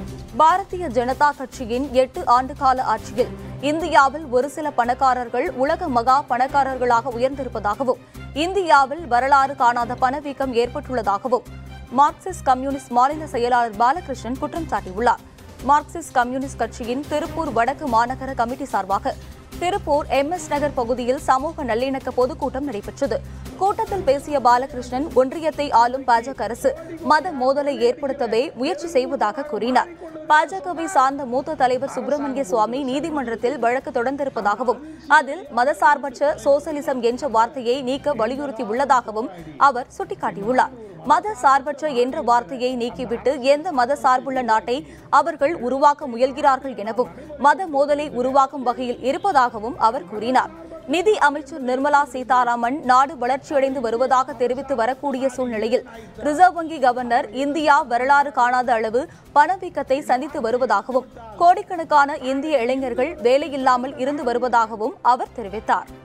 பாரதிய ஜனதா கட்சியின் எட்டு ஆண்டுகால ஆட்சியில் இந்தியாவில் ஒரு சில பணக்காரர்கள் உலக மகா பணக்காரர்களாக உயர்ந்திருப்பதாகவும் இந்தியாவில் வரலாறு காணாத பணவீக்கம் ஏற்பட்டுள்ளதாகவும் மார்க்சிஸ்ட் கம்யூனிஸ்ட் மாநில செயலாளர் பாலகிருஷ்ணன் குற்றம் சாட்டியுள்ளார் மார்க்சிஸ்ட் கம்யூனிஸ்ட் கட்சியின் திருப்பூர் வடக்கு மாநகர கமிட்டி சார்பாக திருப்பூர் எம் எஸ் நகர் பகுதியில் சமூக நல்லிணக்க பொதுக்கூட்டம் நடைபெற்றது கூட்டத்தில் பேசிய பாலகிருஷ்ணன் ஒன்றியத்தை ஆளும் பாஜக அரசு மத மோதலை ஏற்படுத்தவே முயற்சி செய்வதாக கூறினார் பாஜகவை சார்ந்த மூத்த தலைவர் சுப்பிரமணிய சுவாமி நீதிமன்றத்தில் வழக்கு தொடர்ந்திருப்பதாகவும் அதில் மதசார்பற்ற சோசலிசம் என்ற வார்த்தையை நீக்க வலியுறுத்தி உள்ளதாகவும் அவர் சுட்டிக்காட்டியுள்ளார் மத சார்பற்ற என்ற வார்த்தையை நீக்கிவிட்டு எந்த மத சார்புள்ள நாட்டை அவர்கள் உருவாக்க முயல்கிறார்கள் எனவும் மத மோதலை உருவாக்கும் வகையில் இருப்பதாகவும் அவர் கூறினார் நிதி அமைச்சர் நிர்மலா சீதாராமன் நாடு வளர்ச்சியடைந்து வருவதாக தெரிவித்து வரக்கூடிய சூழ்நிலையில் ரிசர்வ் வங்கி கவர்னர் இந்தியா வரலாறு காணாத அளவு பணவீக்கத்தை சந்தித்து வருவதாகவும் கோடிக்கணக்கான இந்திய இளைஞர்கள் வேலையில்லாமல் இருந்து வருவதாகவும் அவர் தெரிவித்தார்